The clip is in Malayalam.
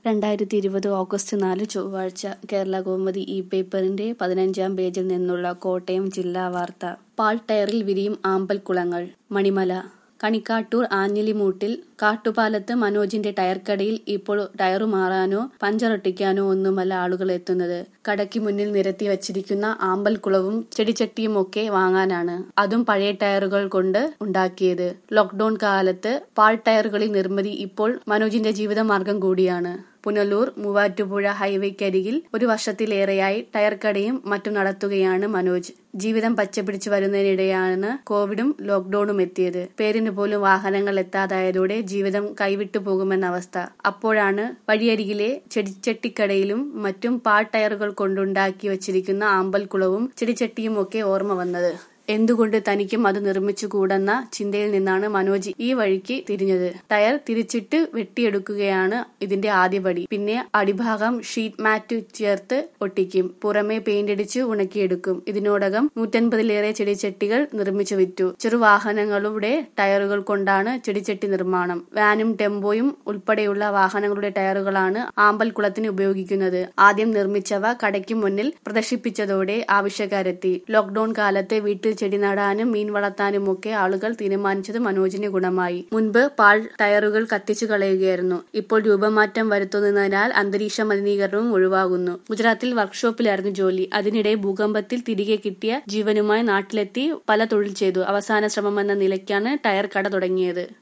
രണ്ടായിരത്തി ഇരുപത് ഓഗസ്റ്റ് നാല് ചൊവ്വാഴ്ച കേരള കൗമുദി ഈ പേപ്പറിന്റെ പതിനഞ്ചാം പേജിൽ നിന്നുള്ള കോട്ടയം ജില്ലാ വാർത്ത പാൽ ടയറിൽ വിരിയും ആമ്പൽക്കുളങ്ങൾ മണിമല കണിക്കാട്ടൂർ ആഞ്ഞിലിമൂട്ടിൽ കാട്ടുപാലത്ത് മനോജിന്റെ ടയർക്കടയിൽ ഇപ്പോൾ ടയറു മാറാനോ പഞ്ചറൊട്ടിക്കാനോ ഒന്നുമല്ല ആളുകൾ എത്തുന്നത് കടയ്ക്ക് മുന്നിൽ നിരത്തി വച്ചിരിക്കുന്ന ആമ്പൽക്കുളവും ചെടിച്ചട്ടിയുമൊക്കെ വാങ്ങാനാണ് അതും പഴയ ടയറുകൾ കൊണ്ട് ഉണ്ടാക്കിയത് ലോക്ഡൌൺ കാലത്ത് പാൽ ടയറുകളിൽ നിർമ്മിതി ഇപ്പോൾ മനോജിന്റെ ജീവിതമാർഗം കൂടിയാണ് പുനലൂർ മൂവാറ്റുപുഴ ഹൈവേക്കരികിൽ ഒരു വർഷത്തിലേറെയായി ടയർ കടയും മറ്റും നടത്തുകയാണ് മനോജ് ജീവിതം പച്ചപിടിച്ചു വരുന്നതിനിടെയാണ് കോവിഡും ലോക്ഡൌണും എത്തിയത് പേരിന് പോലും വാഹനങ്ങൾ എത്താതായതോടെ ജീവിതം കൈവിട്ടു പോകുമെന്ന അവസ്ഥ അപ്പോഴാണ് വഴിയരികിലെ ചെടിച്ചട്ടിക്കടയിലും മറ്റും പാൽ ടയറുകൾ കൊണ്ടുണ്ടാക്കി വച്ചിരിക്കുന്ന ആമ്പൽക്കുളവും ചെടിച്ചട്ടിയും ഒക്കെ ഓർമ്മ വന്നത് എന്തുകൊണ്ട് തനിക്കും അത് നിർമ്മിച്ചുകൂടെന്ന ചിന്തയിൽ നിന്നാണ് മനോജ് ഈ വഴിക്ക് തിരിഞ്ഞത് ടയർ തിരിച്ചിട്ട് വെട്ടിയെടുക്കുകയാണ് ഇതിന്റെ ആദ്യപടി പിന്നെ അടിഭാഗം ഷീറ്റ് മാറ്റ് ചേർത്ത് ഒട്ടിക്കും പുറമെ പെയിന്റ് അടിച്ച് ഉണക്കിയെടുക്കും ഇതിനോടകം നൂറ്റൻപതിലേറെ ചെടിച്ചട്ടികൾ നിർമ്മിച്ചു വിറ്റു ചെറുവാഹനങ്ങളുടെ ടയറുകൾ കൊണ്ടാണ് ചെടിച്ചട്ടി നിർമ്മാണം വാനും ടെമ്പോയും ഉൾപ്പെടെയുള്ള വാഹനങ്ങളുടെ ടയറുകളാണ് ആമ്പൽക്കുളത്തിന് ഉപയോഗിക്കുന്നത് ആദ്യം നിർമ്മിച്ചവ കടയ്ക്ക് മുന്നിൽ പ്രദർശിപ്പിച്ചതോടെ ആവശ്യക്കാരെത്തി ലോക്ഡൌൺ കാലത്ത് വീട്ടിൽ ചെടി നടാനും മീൻ വളർത്താനുമൊക്കെ ആളുകൾ തീരുമാനിച്ചത് മനോജിന് ഗുണമായി മുൻപ് പാൽ ടയറുകൾ കത്തിച്ചു കളയുകയായിരുന്നു ഇപ്പോൾ രൂപമാറ്റം വരുത്തുന്നതിനാൽ അന്തരീക്ഷ മലിനീകരണവും ഒഴിവാകുന്നു ഗുജറാത്തിൽ വർക്ക്ഷോപ്പിലായിരുന്നു ജോലി അതിനിടെ ഭൂകമ്പത്തിൽ തിരികെ കിട്ടിയ ജീവനുമായി നാട്ടിലെത്തി പല തൊഴിൽ ചെയ്തു അവസാന ശ്രമമെന്ന നിലയ്ക്കാണ് ടയർ കട തുടങ്ങിയത്